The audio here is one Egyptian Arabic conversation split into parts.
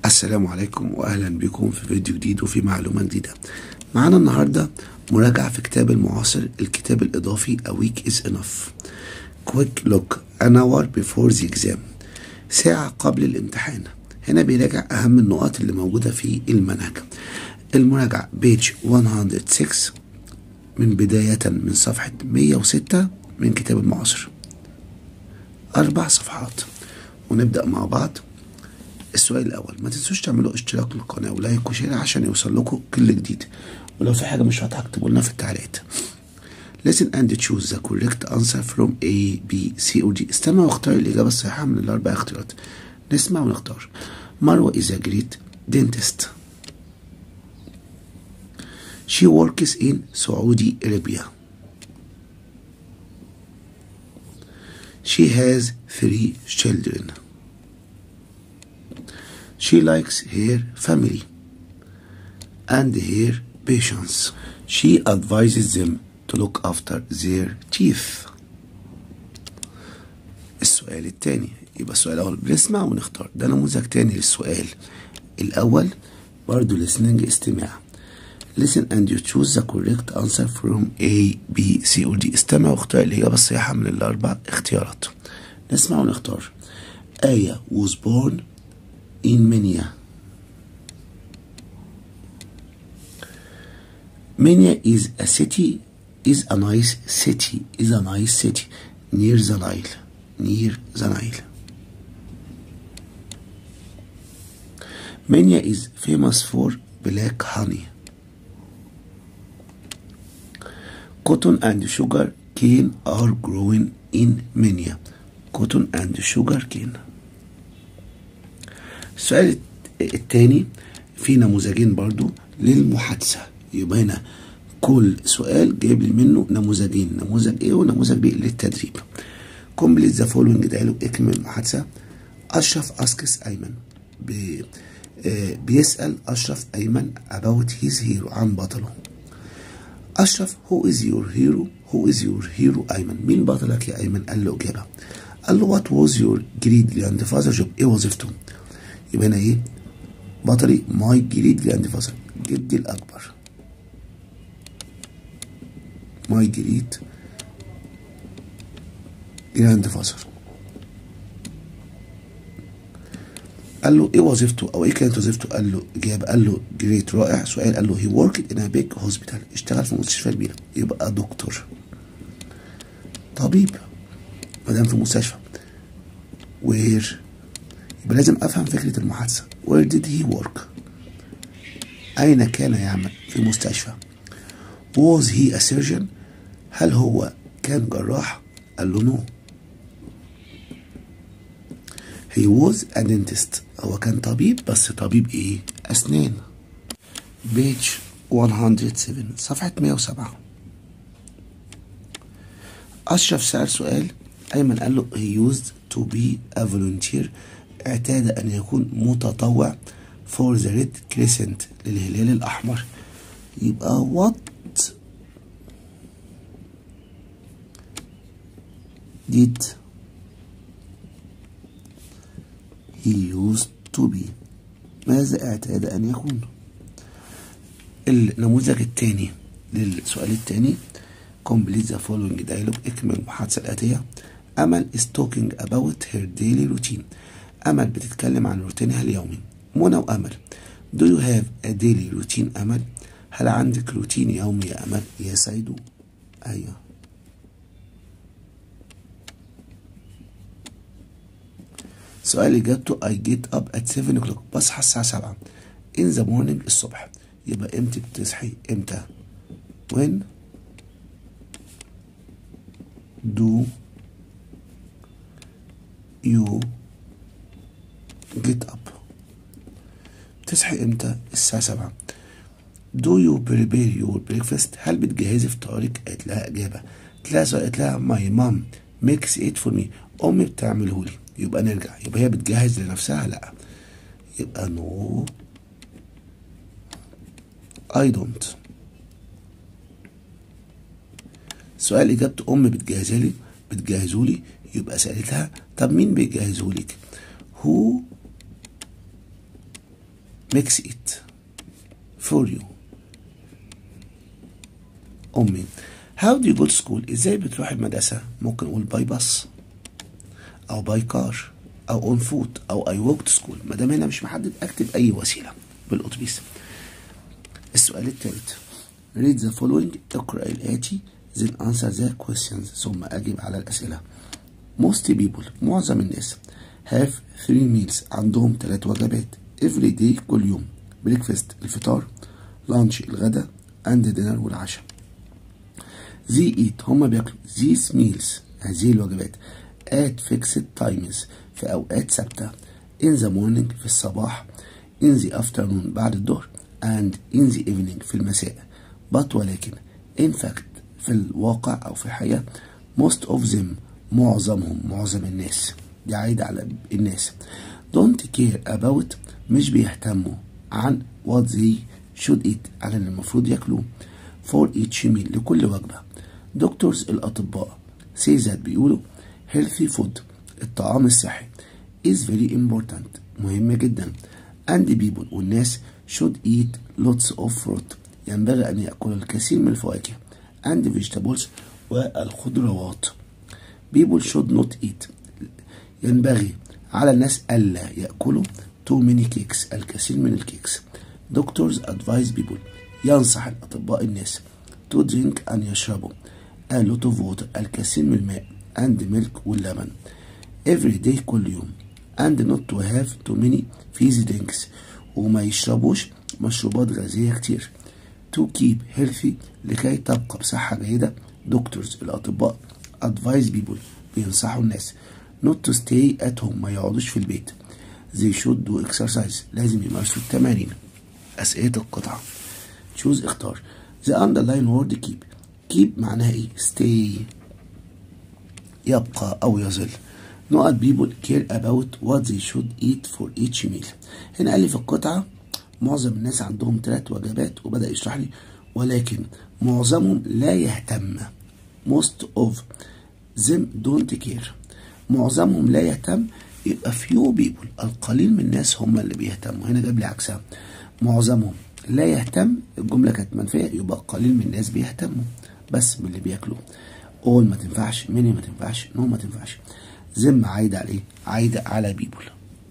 السلام عليكم واهلا بكم في فيديو جديد وفي معلومه جديده معانا النهارده مراجعه في كتاب المعاصر الكتاب الاضافي A week is enough quick look an hour before the exam ساعه قبل الامتحان هنا بيراجع اهم النقاط اللي موجوده في المنهج المراجعه بيج 106 من بدايه من صفحه 106 من كتاب المعاصر اربع صفحات ونبدا مع بعض السؤال الاول ما تنسوش تعملوا اشتراك للقناه ولايك وشير عشان يوصل لكم كل جديد ولو في حاجه مش واضحه اكتبوا لنا في التعليقات listen and choose the correct answer from A B C or D استمع واختار الإجابة الصحيحة من الأربع اختيارات نسمع ونختار مروة is a great dentist she works in Saudi Arabia she has three children She likes her family and her patients. She advises them to look after their teeth. السؤال الثاني يبقى السؤال الأول بنسمع ونختار ده نموذج تاني للسؤال الأول برضو listening استماع listen and you choose the correct answer from A, B, C or D استمع واختار الإجابة الصحيحة من الأربع اختيارات نسمع ونختار آية was born in Mania. Mania is a city, is a nice city, is a nice city near the Nile, near the Nile. Mania is famous for black honey. Cotton and sugar cane are growing in Mania. Cotton and sugar cane. السؤال الثاني في نموذجين برضو للمحادثة يبقى هنا كل سؤال جايب لي منه نموذجين نموذج A ونموذج B للتدريب كومبليت ذا فولوينج دايلوج اكمل المحادثة أشرف أسكس أيمن بي آه بيسأل أشرف أيمن about his hero عن بطله أشرف who is your hero who is your hero أيمن مين بطلك يا أيمن قال له إجابة قال له what was your great grandfather job إيه وظيفته يبقى هنا ايه بطلي ماي جريد جراند فازر جدي الاكبر ماي جريد جراند فازر قال له ايه وظيفته او ايه كانت وظيفته قال له جاب قال له جريت رائع سؤال قال له هي وركت ان بيج هوسبيتال اشتغل في مستشفى كبيره يبقى دكتور طبيب ما دام في مستشفى وير يبقى لازم افهم فكره المحادثه where did he work اين كان يعمل في مستشفى was he a surgeon هل هو كان جراح قال له no he was a dentist هو كان طبيب بس طبيب ايه اسنان page 107 صفحة 107 أشرف سأل سؤال أيمن قال له he used to be a volunteer اعتاد أن يكون متطوع for the red crescent للهلال الأحمر يبقى what did he used to be ماذا اعتاد أن يكون النموذج الثاني للسؤال الثاني complete the following dialogue اكمل المحادثة الآتية أمل is talking about her daily routine أمل بتتكلم عن روتينها اليومي منى وأمل Do you have a daily routine أمل هل عندك روتين يومي يا أمل يا سيدو أيوه سؤال إجابته I get up at 7 o'clock بصحى الساعة 7 in the morning الصبح يبقى إمتى بتصحي إمتى when do you get up بتصحي امتى الساعة سبعة do you prepare your breakfast هل بتجهزي فطارك قالت لها إجابة قالت لها سؤال قالت لها my mom makes it for me أمي بتعمله لي يبقى نرجع يبقى هي بتجهز لنفسها لا يبقى no I don't سؤال إجابته أمي بتجهزها لي بتجهزوا لي يبقى سألتها طب مين بيجهزوا لك who makes it for you أمي how do you go to school إزاي بتروح المدرسة ممكن أقول باي باص أو باي كار أو اون فوت أو I walk to school ما دام هنا مش محدد أكتب أي وسيلة بالأتوبيس السؤال الثالث read the following اقرأ الآتي then answer the questions ثم أجب على الأسئلة most people معظم الناس have three meals عندهم ثلاث وجبات every day كل يوم breakfast الفطار lunch الغداء and dinner والعشاء they eat هما بياكلوا these meals هذه الوجبات at fixed times في أوقات ثابتة in the morning في الصباح in the afternoon بعد الظهر and in the evening في المساء but ولكن in fact في الواقع أو في الحقيقة most of them معظمهم معظم الناس دي عايدة على الناس don't care about مش بيهتموا عن what they should eat على اللي المفروض ياكلوه for each meal لكل وجبة دكتورز الأطباء say that بيقولوا healthy food الطعام الصحي is very important مهم جدا and people والناس should eat lots of fruit ينبغي أن يأكلوا الكثير من الفواكه and vegetables والخضروات people should not eat ينبغي على الناس ألا يأكلوا too many cakes الكثير من الكيكس doctors advise people ينصح الأطباء الناس to drink أن يشربوا a lot of water الكثير من الماء and milk واللبن every day كل يوم and not to have too many fizzy drinks وما يشربوش مشروبات غازية كتير to keep healthy لكي تبقى بصحة جيدة دكتورز الأطباء advise people بينصحوا الناس not to stay at home ما يقعدوش في البيت they should do exercise لازم يمارسوا التمارين أسئلة القطعة choose اختار the underline word keep keep معناها ايه stay يبقى أو يظل نقط people care about what they should eat for each meal هنا قال لي في القطعة معظم الناس عندهم ثلاث وجبات وبدأ يشرح لي ولكن معظمهم لا يهتم most of them don't care معظمهم لا يهتم يبقى few people القليل من الناس هم اللي بيهتموا هنا جاب لي عكسها معظمهم لا يهتم الجملة كانت منفية يبقى قليل من الناس بيهتموا بس من اللي بياكلوا all ما تنفعش many ما تنفعش no ما تنفعش ذم عايدة على ايه؟ عايدة على people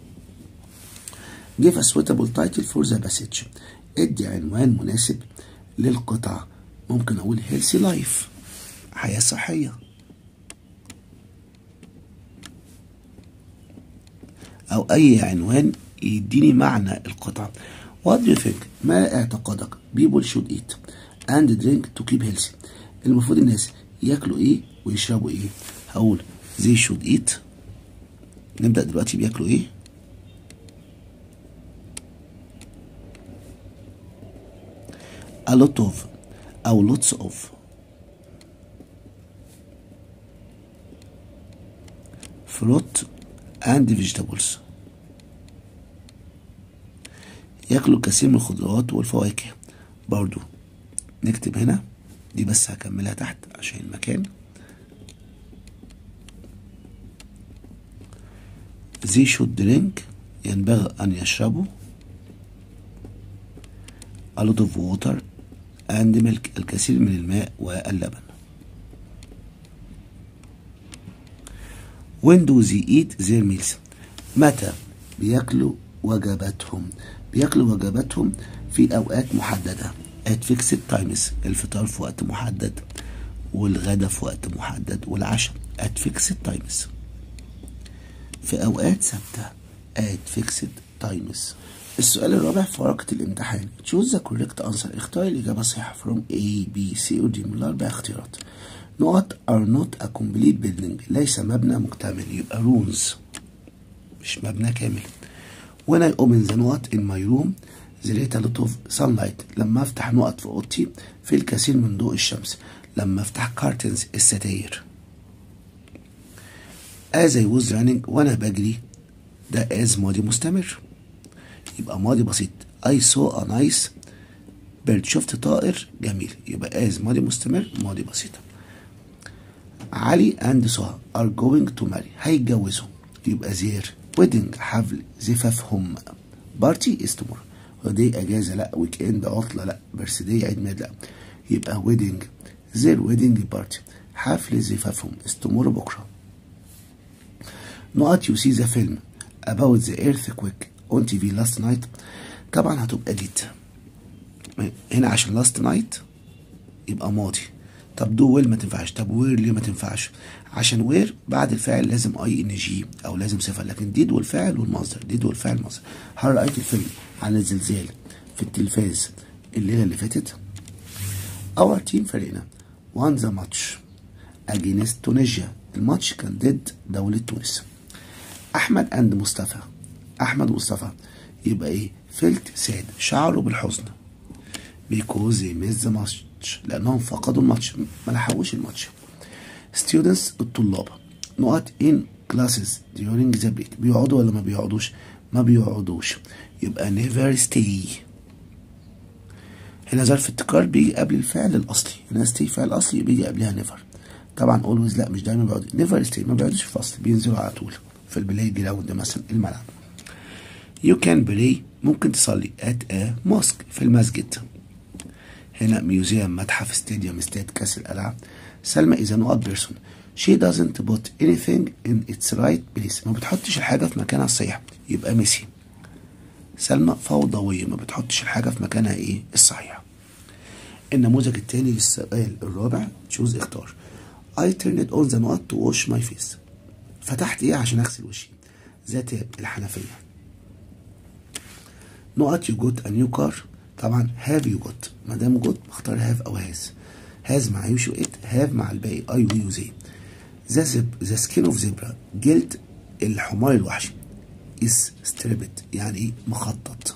give a suitable title for the passage ادي عنوان مناسب للقطعة ممكن اقول healthy life حياة صحية او اي عنوان يديني معنى القطعة What do you think؟ ما اعتقادك؟ People should eat and drink to keep healthy. المفروض الناس ياكلوا ايه ويشربوا ايه؟ هقول they should eat نبدأ دلوقتي بياكلوا ايه؟ a lot of أو lots of fruit and vegetables ياكلوا الكثير من الخضروات والفواكه برضو نكتب هنا دي بس هكملها تحت عشان المكان they should drink ينبغي أن يشربوا a lot of water and milk الكثير من الماء واللبن when do they eat their meals متى بياكلوا وجباتهم بياكلوا وجباتهم في أوقات محددة at fixed times الفطار في وقت محدد والغدا في وقت محدد والعشاء at fixed times في أوقات ثابتة at fixed times السؤال الرابع في ورقة الامتحان choose the correct answer اختار الإجابة الصحيحة from A B C or D من الأربع اختيارات نقط are not a complete building ليس مبنى مكتمل يبقى rooms مش مبنى كامل when I open the نقط in my room there is a lot of sunlight لما افتح نقط في اوضتي في الكثير من ضوء الشمس لما افتح curtains الستاير as I was running وانا بجري ده as ماضي مستمر يبقى ماضي بسيط I saw a nice bird شفت طائر جميل يبقى as ماضي مستمر ماضي بسيط علي and سهى are going to marry هيتجوزوا يبقى their wedding حفل زفافهم party is tomorrow هوليداي اجازه لا ويك اند عطله لا بيرثداي عيد ميلاد لا يبقى ويدنج زير ويدنج بارتي حفل زفافهم استمر بكره نقط يو سي ذا فيلم about the earthquake on TV last night طبعا هتبقى ديت هنا عشان last night يبقى ماضي طب دو ويل ما تنفعش طب وير ليه ما تنفعش عشان وير بعد الفعل لازم اي ان جي او لازم صفه لكن ديد والفعل والمصدر ديد والفعل والمصدر هل رايت الفيلم عن الزلزال في التلفاز الليله اللي فاتت اور تيم فريقنا وان ذا ماتش اجينست تونيجيا الماتش كان ضد دوله تونس احمد اند مصطفى احمد ومصطفى يبقى ايه فيلت ساد شعروا بالحزن بيكوز ميز ذا ماتش لانهم فقدوا الماتش ما لحقوش الماتش students الطلاب نقط in classes during the break بيقعدوا ولا ما بيقعدوش ما بيقعدوش يبقى never stay هنا ظرف التكرار بيجي قبل الفعل الاصلي هنا stay فعل اصلي بيجي قبلها never طبعا always لا مش دايما بيقعدوا never stay ما بيقعدوش في فصل بينزلوا على طول في البلاي جراوند مثلا الملعب you can play ممكن تصلي at a mosque في المسجد هنا ميوزيوم متحف استاديوم استاد كاس الالعاب سلمى اذا نقط بيرسون she doesn't put anything in its right place ما بتحطش الحاجه في مكانها الصحيح يبقى ميسي سلمى فوضويه ما بتحطش الحاجه في مكانها ايه الصحيح النموذج الثاني للسؤال الرابع تشوز اختار I turned on the نقط to wash my face فتحت ايه عشان اغسل وشي ذات الحنفيه نقط you got a new car طبعا هاف يو جوت ما دام جوت بختار هاف او هاز هاز مع يوشو ات هاف مع الباقي اي وي وزي ذا زب ذا سكين اوف زبرا جلد الحمار الوحشي از ستريبت يعني ايه مخطط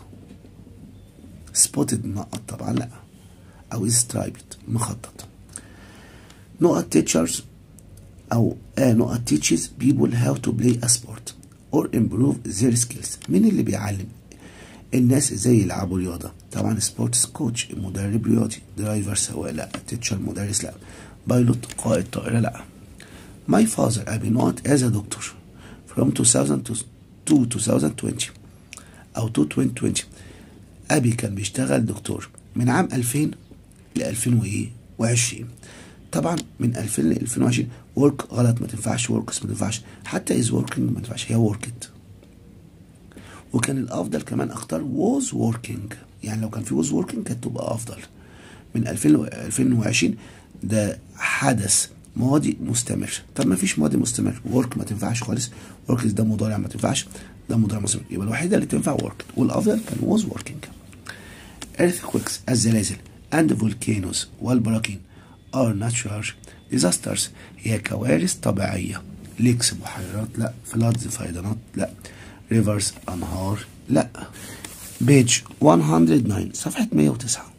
سبوتد منقط طبعا لا او از سترايبت مخطط نقط تيتشرز او آه نقط تيتشز بيبول هاو تو بلاي ا سبورت اور امبروف their سكيلز مين اللي بيعلم الناس ازاي يلعبوا رياضه طبعا سبورتس كوتش مدرب رياضي درايفر سواق لا تيتشر مدرس لا بايلوت قائد طائره لا ماي فازر ابي نوت از دكتور from 2000 to 2020 او to 2020 ابي كان بيشتغل دكتور من عام 2000 ل 2020 طبعا من 2000 ل 2020 ورك غلط ما تنفعش وركس ما تنفعش حتى از وركينج ما تنفعش هي وركت وكان الافضل كمان اختار was working يعني لو كان في was working كانت تبقى افضل من 2000 ل 2020 ده حدث ماضي مستمر طب ما فيش ماضي مستمر work ما تنفعش خالص work ده مضارع ما تنفعش ده مضارع مستمر يبقى الوحيده اللي تنفع work والافضل كان was working earthquakes الزلازل and volcanoes والبراكين are natural disasters هي كوارث طبيعيه ليكس بحيرات لا فلادز فيضانات لا ريفرز انهار لا بيج 109 صفحة 109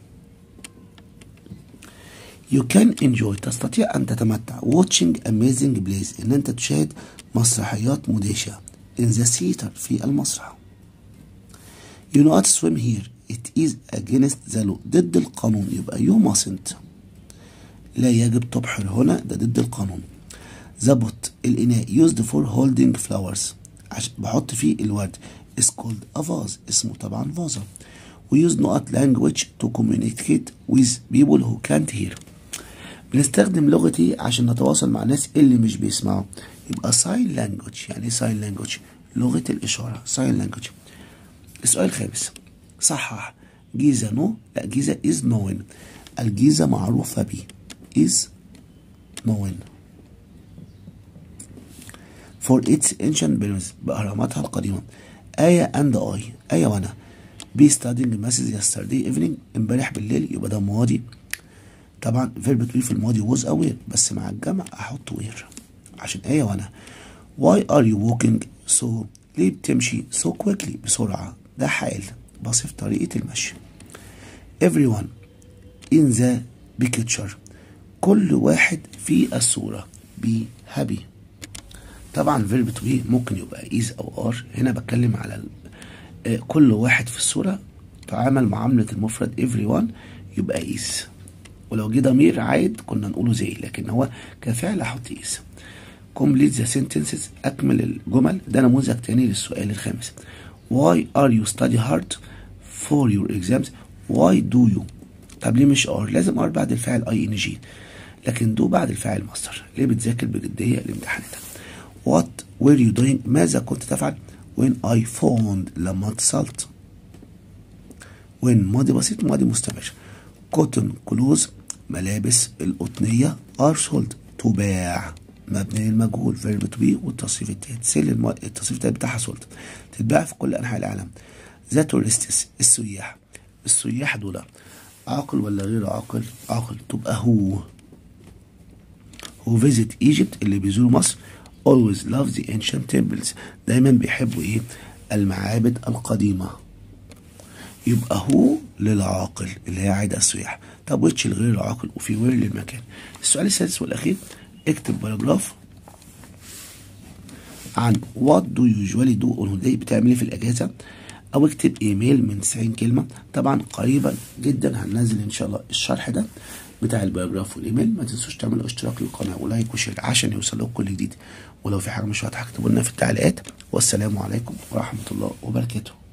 You can enjoy تستطيع أن تتمتع watching amazing plays إن أنت تشاهد مسرحيات مدهشة in the theater في المسرح You not swim here it is against the law ضد القانون يبقى you mustn't لا يجب تبحر هنا ده ضد القانون ظبط الإناء used for holding flowers عشان بحط فيه الورد is called a vase اسمه طبعا فازة we use نقط language to communicate with people who can't hear بنستخدم لغتي عشان نتواصل مع الناس اللي مش بيسمعوا يبقى sign language يعني sign language لغة الإشارة sign language السؤال الخامس صحح جيزة نو لا جيزة is known الجيزة معروفة ب is known for its ancient pyramids بأهراماتها القديمة آية and I آية وأنا be studying masses yesterday evening امبارح بالليل يبقى ده ماضي طبعا فيرب تو في الماضي was aware بس مع الجمع أحط وير عشان آية وأنا why are you walking so ليه بتمشي so quickly بسرعة ده حال بصف طريقة المشي everyone in the picture كل واحد في الصورة be happy طبعا فيرب تو بي ممكن يبقى ايز او ار هنا بتكلم على كل واحد في الصورة تعامل معاملة المفرد everyone يبقى ايز ولو جه ضمير عايد كنا نقوله زي لكن هو كفعل احط ايز complete the sentences اكمل الجمل ده نموذج تاني للسؤال الخامس why are you study hard for your exams why do you طب ليه مش ار لازم ار بعد الفعل اي ان جي لكن دو بعد الفاعل مصدر ليه بتذاكر بجديه لامتحاناتك what were you doing ماذا كنت تفعل when I found لما اتصلت when ماضي بسيط ماضي مستمر cotton clothes ملابس القطنية are sold تباع مبني للمجهول verb to be والتصريف التالت سيل الم... التصريف التالت بتاعها sold تتباع في كل أنحاء العالم the tourists السياح السياح دول عاقل ولا غير عاقل عاقل تبقى هو who visit Egypt اللي بيزوروا مصر always love the ancient temples دايما بيحبوا ايه المعابد القديمة يبقى هو للعاقل اللي هي عايدة السياح طب ويتش الغير العاقل وفي وير للمكان السؤال السادس والأخير اكتب باراجراف عن what do you usually do on holiday بتعمل ايه في الأجازة أو اكتب ايميل من 90 كلمة طبعا قريبا جدا هننزل إن شاء الله الشرح ده بتاع الباراجراف والايميل ما تنسوش تعملوا اشتراك للقناه ولايك وشير عشان يوصل لكم كل جديد ولو في حاجه مش واضحه اكتبوا لنا في التعليقات والسلام عليكم ورحمه الله وبركاته